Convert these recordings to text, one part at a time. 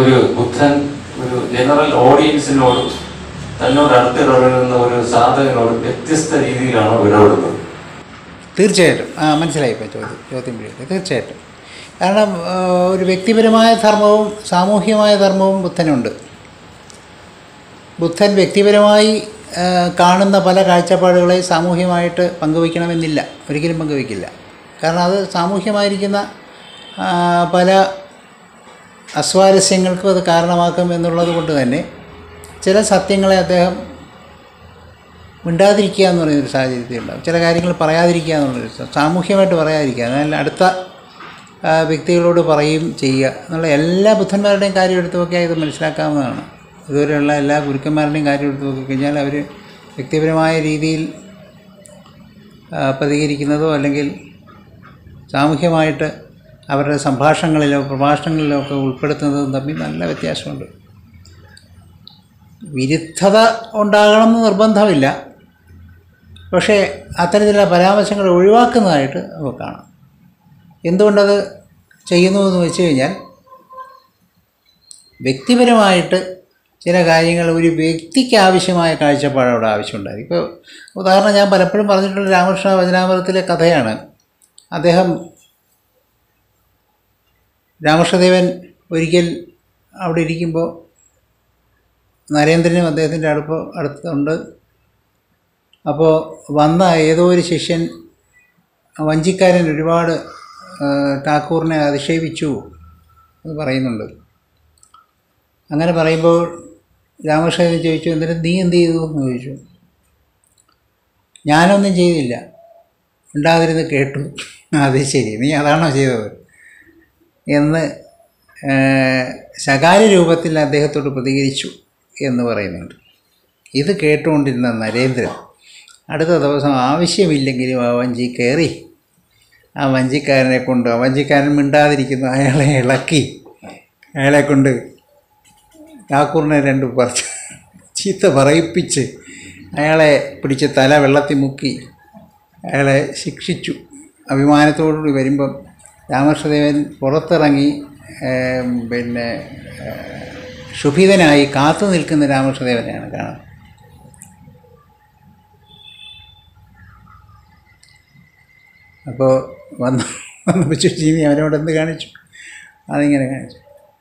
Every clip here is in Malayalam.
ഒരു ബുദ്ധൻ ഒരു ജനറൽ ഓഡിയൻസിനോട് തന്നോട് അടുത്തിടപെടുന്ന ഒരു സാധകനോട് വ്യത്യസ്ത രീതിയിലാണ് ഇടപെടുന്നത് തീർച്ചയായിട്ടും ആ മനസ്സിലായി ഇപ്പോൾ ചോദ്യം ചോദ്യം പിടികിട്ടി തീർച്ചയായിട്ടും കാരണം ആ, ഒരു വ്യക്തിപരമായ ധർമ്മവും സാമൂഹ്യമായ ധർമ്മവും ബുദ്ധനുണ്ട് ബുദ്ധൻ വ്യക്തിപരമായി ആ, കാണുന്ന പല കാഴ്ചപ്പാടുകളെ സാമൂഹ്യമായിട്ട് പങ്കുവയ്ക്കണമെന്നില്ല ഒരിക്കലും പങ്കുവയ്ക്കില്ല കാരണം അത് സാമൂഹ്യമായിരിക്കുന്ന ആ, പല അസ്വാരസ്യങ്ങൾക്കും അത് കാരണമാക്കും എന്നുള്ളത് കൊണ്ട് തന്നെ ചില സത്യങ്ങളെ അദ്ദേഹം മിണ്ടാതിരിക്കുക എന്ന് പറയുന്നൊരു സാഹചര്യത്തിൽ ഉണ്ടാകും ചില കാര്യങ്ങൾ പറയാതിരിക്കുക എന്നുള്ളൊരു സ- സാമൂഹ്യമായിട്ട് പറയാതിരിക്കുക എന്നാൽ അടുത്ത ആ, വ്യക്തികളോട് പറയും ചെയ്യുക എന്നുള്ള എല്ലാ ബുദ്ധന്മാരുടെയും കാര്യം എടുത്ത് നോക്കിയാൽ ഇത് മനസ്സിലാക്കാവുന്നതാണ് ഇതുവരെയുള്ള എല്ലാ ഗുരുക്കന്മാരുടെയും കാര്യം എടുത്ത് നോക്കിക്കഴിഞ്ഞാൽ അവർ വ്യക്തിപരമായ രീതിയിൽ ആ, പ്രതികരിക്കുന്നതോ അല്ലെങ്കിൽ സാമൂഹ്യമായിട്ട് അവരുടെ സംഭാഷണങ്ങളിലോ പ്രഭാഷണങ്ങളിലോ ഒക്കെ ഉൾപ്പെടുത്തുന്നതും തമ്മിൽ നല്ല വ്യത്യാസമുണ്ട് വിരുദ്ധത ഉണ്ടാകണമെന്ന് നിർബന്ധമില്ല പക്ഷേ അത്തരത്തിലുള്ള പരാമർശങ്ങൾ ഒഴിവാക്കുന്നതായിട്ട് നമുക്ക് കാണാം എന്തുകൊണ്ടത് ചെയ്യുന്നു എന്ന് വെച്ച് കഴിഞ്ഞാൽ വ്യക്തിപരമായിട്ട് ചില കാര്യങ്ങൾ ഒരു വ്യക്തിക്ക് ആവശ്യമായ കാഴ്ചപ്പാട് അവിടെ ആവശ്യമുണ്ടായി ഇപ്പോൾ ഉദാഹരണം ഞാൻ പലപ്പോഴും പറഞ്ഞിട്ടുള്ള രാമകൃഷ്ണ വചനാമൃതത്തിലെ കഥയാണ് അദ്ദേഹം രാമകൃഷ്ണദേവൻ ഒരിക്കൽ അവിടെ ഇരിക്കുമ്പോൾ നരേന്ദ്രനും അദ്ദേഹത്തിൻ്റെ അടുപ്പ് അടുത്തുണ്ട് അപ്പോൾ വന്ന ഏതോ ഒരു ശിഷ്യൻ വഞ്ചിക്കാരൻ ഒരുപാട് ആ, ഠാക്കൂറിനെ അധിക്ഷേപിച്ചു എന്ന് പറയുന്നുണ്ട് അങ്ങനെ പറയുമ്പോൾ രാമകൃഷ്ണൻ ചോദിച്ചു എന്നിട്ട് നീ എന്ത് ചെയ്തു എന്ന് ചോദിച്ചു ഞാനൊന്നും ചെയ്തില്ല ഉണ്ടാതിരുന്ന് കേട്ടു അത് ശരി നീ അതാണോ ചെയ്തത് എന്ന് ആ, ശകാര രൂപത്തിൽ അദ്ദേഹത്തോട് പ്രതികരിച്ചു എന്ന് പറയുന്നുണ്ട് ഇത് കേട്ടുകൊണ്ടിരുന്ന നരേന്ദ്രൻ അടുത്ത ദിവസം ആവശ്യമില്ലെങ്കിലും ആ വഞ്ചി കയറി ആ വഞ്ചിക്കാരനെ കൊണ്ട് ആ വഞ്ചിക്കാരൻ മിണ്ടാതിരിക്കുന്നു അയാളെ ഇളക്കി അയാളെ കൊണ്ട് ഠാക്കൂറിനെ രണ്ട് പറിച്ച് ചീത്ത പറയിപ്പിച്ച് അയാളെ പിടിച്ച് തല വെള്ളത്തിൽ മുക്കി അയാളെ ശിക്ഷിച്ചു അഭിമാനത്തോടുകൂടി വരുമ്പം രാമകൃഷ്ണദേവൻ പുറത്തിറങ്ങി ഏം, പിന്നെ ഏ, ക്ഷുഭിതനായി കാത്തു നിൽക്കുന്ന രാമകൃഷ്ണദേവനെയാണ് കാണുന്നത് അപ്പോൾ വന്ന് വന്നപ്പോൾ ചോദിച്ചു "നീ അവനോട് എന്ത് കാണിച്ചു അതിങ്ങനെ കാണിച്ചു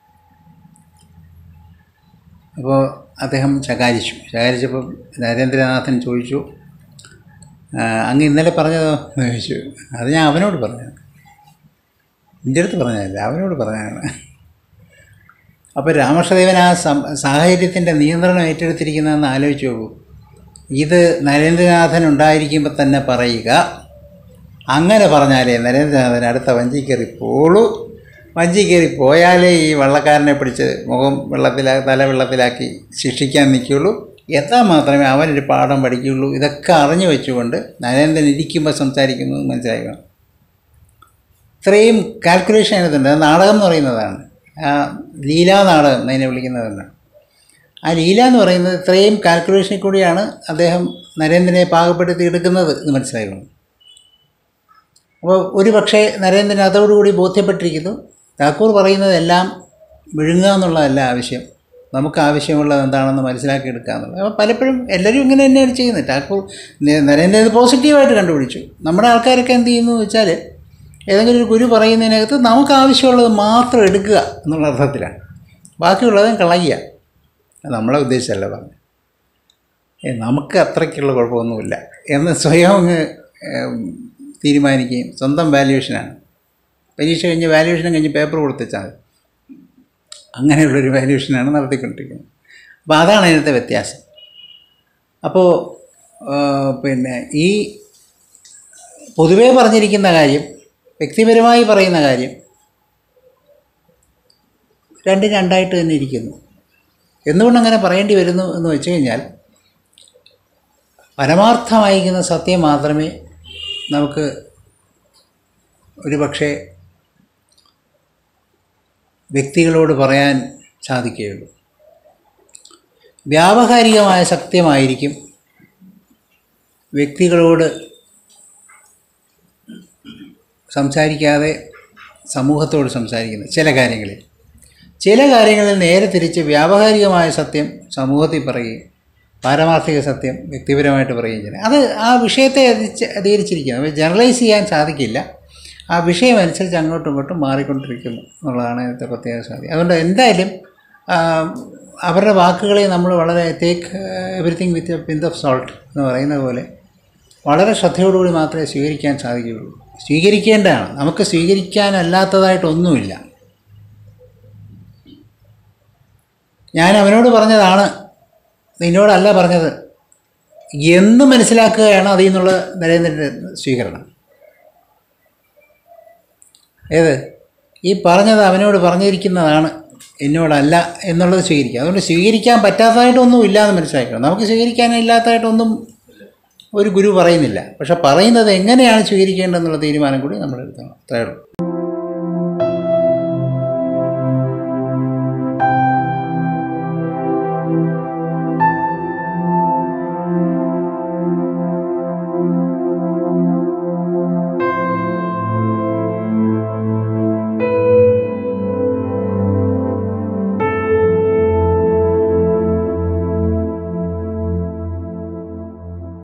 അപ്പോൾ അദ്ദേഹം ശകാരിച്ചു ശകാരിച്ചപ്പോൾ നരേന്ദ്രനാഥൻ ചോദിച്ചു "ആ, അങ്ങ് ഇന്നലെ പറഞ്ഞതോ എന്ന് ചോദിച്ചു അത് ഞാൻ അവനോട് പറഞ്ഞതാണ് എൻ്റെ അടുത്ത് പറഞ്ഞതല്ല അവനോട് പറഞ്ഞതാണ് അപ്പോൾ രാമകൃഷ്ണദേവൻ ആ സം- സാഹചര്യത്തിൻ്റെ നിയന്ത്രണം ഏറ്റെടുത്തിരിക്കുന്നതെന്ന് ആലോചിച്ച് നോക്കൂ ഇത് നരേന്ദ്രനാഥൻ ഉണ്ടായിരിക്കുമ്പോൾ തന്നെ പറയുക അങ്ങനെ പറഞ്ഞാലേ നരേന്ദ്രനാഥൻ അടുത്ത വഞ്ചി കയറി പോളൂ വഞ്ചി കയറി പോയാലേ ഈ വള്ളക്കാരനെ പിടിച്ച് മുഖം വെള്ളത്തിലാ തല വെള്ളത്തിലാക്കി ശിക്ഷിക്കാൻ നിൽക്കുകയുള്ളൂ എന്നാൽ മാത്രമേ അവനൊരു പാഠം പഠിക്കുകയുള്ളൂ ഇതൊക്കെ അറിഞ്ഞു വെച്ചുകൊണ്ട് നരേന്ദ്രൻ ഇരിക്കുമ്പോൾ സംസാരിക്കുന്നത് മനസ്സിലാക്കണം ഇത്രയും കാൽക്കുലേഷൻ അതിനകത്തുണ്ട് അത് നാടകം എന്ന് പറയുന്നതാണ് ആ ലീലാ നാടകം അതിനെ വിളിക്കുന്നതാണ് ആ ലീല എന്ന് പറയുന്നത് ഇത്രയും കാൽക്കുലേഷനിൽ കൂടിയാണ് അദ്ദേഹം നരേന്ദ്രനെ പാകപ്പെടുത്തി എടുക്കുന്നത് എന്ന് മനസ്സിലാക്കണം അപ്പോൾ ഒരു പക്ഷേ നരേന്ദ്രൻ അതോടുകൂടി ബോധ്യപ്പെട്ടിരിക്കുന്നു താക്കൂർ പറയുന്നതെല്ലാം വിഴുങ്ങുക എന്നുള്ളതല്ല ആവശ്യം നമുക്ക് ആവശ്യമുള്ളത് എന്താണെന്ന് മനസ്സിലാക്കിയെടുക്കുക എന്നുള്ളത് അപ്പോൾ പലപ്പോഴും എല്ലാവരും ഇങ്ങനെ തന്നെയാണ് ചെയ്യുന്നത് ടാക്കൂർ ന- നരേന്ദ്രൻ ഇത് പോസിറ്റീവായിട്ട് കണ്ടുപിടിച്ചു നമ്മുടെ ആൾക്കാരൊക്കെ എന്ത് ചെയ്യുന്നു എന്ന് വെച്ചാൽ ഏതെങ്കിലും ഒരു ഗുരു പറയുന്നതിനകത്ത് നമുക്ക് ആവശ്യമുള്ളത് മാത്രം എടുക്കുക എന്നുള്ള അർത്ഥത്തിലാണ് ബാക്കിയുള്ളതും കളയുക അത് നമ്മളെ ഉദ്ദേശിച്ചല്ല പറഞ്ഞു ഏ, നമുക്ക് അത്രയ്ക്കുള്ള കുഴപ്പമൊന്നുമില്ല എന്ന് സ്വയം അങ്ങ് ഏം, തീരുമാനിക്കുകയും സ്വന്തം വാല്യുവേഷനാണ് പരീക്ഷ കഴിഞ്ഞ് വാല്യുവേഷനും കഴിഞ്ഞ് പേപ്പർ കൊടുത്തുവെച്ചാൽ മതി അങ്ങനെയുള്ളൊരു വാല്യുവേഷനാണ് നടത്തിക്കൊണ്ടിരിക്കുന്നത് അപ്പോൾ അതാണ് അതിനകത്തെ വ്യത്യാസം അപ്പോൾ ആ, പിന്നെ ഈ പൊതുവേ പറഞ്ഞിരിക്കുന്ന കാര്യം വ്യക്തിപരമായി പറയുന്ന കാര്യം രണ്ടും രണ്ടായിട്ട് തന്നെ ഇരിക്കുന്നു എന്തുകൊണ്ട് അങ്ങനെ പറയേണ്ടി വരുന്നു എന്ന് വെച്ച് കഴിഞ്ഞാൽ പരമാർത്ഥമായിരിക്കുന്ന സത്യം മാത്രമേ നമുക്ക് ഒരു പക്ഷേ വ്യക്തികളോട് പറയാൻ സാധിക്കുകയുള്ളൂ വ്യാവഹാരികമായ സത്യമായിരിക്കും വ്യക്തികളോട് സംസാരിക്കാതെ സമൂഹത്തോട് സംസാരിക്കുന്നത് ചില കാര്യങ്ങളിൽ ചില കാര്യങ്ങളിൽ നേരെ തിരിച്ച് വ്യാവഹാരികമായ സത്യം സമൂഹത്തിൽ പറയുകയും പാരമാർത്ഥിക സത്യം വ്യക്തിപരമായിട്ട് പറയുകയും ചെയ്യുന്നത് അത് ആ വിഷയത്തെ അധിച്ച് അധികരിച്ചിരിക്കുന്നത് അപ്പോൾ ജനറലൈസ് ചെയ്യാൻ സാധിക്കില്ല ആ വിഷയം അനുസരിച്ച് അങ്ങോട്ടും ഇങ്ങോട്ടും മാറിക്കൊണ്ടിരിക്കുന്നു എന്നുള്ളതാണ് ഇതിൻ്റെ പ്രത്യേക സാധ്യത അതുകൊണ്ട് എന്തായാലും ആ, അവരുടെ വാക്കുകളെ നമ്മൾ വളരെ take everything with pinch of salt എന്ന് പറയുന്ന പോലെ വളരെ ശ്രദ്ധയോടുകൂടി മാത്രമേ സ്വീകരിക്കാൻ സാധിക്കുകയുള്ളൂ സ്വീകരിക്കേണ്ടതാണ് നമുക്ക് സ്വീകരിക്കാനല്ലാത്തതായിട്ടൊന്നുമില്ല ഞാൻ അവനോട് പറഞ്ഞതാണ് നിന്നോടല്ല പറഞ്ഞത് എന്ന് മനസ്സിലാക്കുകയാണ് അതിൽ നിന്നുള്ള നരേന്ദ്രൻ്റെ സ്വീകരണം ഏത് ഈ പറഞ്ഞത് അവനോട് പറഞ്ഞിരിക്കുന്നതാണ് എന്നോടല്ല എന്നുള്ളത് സ്വീകരിക്കുക അതുകൊണ്ട് സ്വീകരിക്കാൻ പറ്റാത്തതായിട്ടൊന്നും ഇല്ലാന്ന് മനസ്സിലാക്കണം നമുക്ക് സ്വീകരിക്കാനില്ലാത്തതായിട്ടൊന്നും ഒരു ഗുരു പറയുന്നില്ല പക്ഷെ പറയുന്നത് എങ്ങനെയാണ് സ്വീകരിക്കേണ്ടതെന്നുള്ള തീരുമാനം കൂടി നമ്മൾ എടുക്കണം അത്രയേ ഉള്ളൂ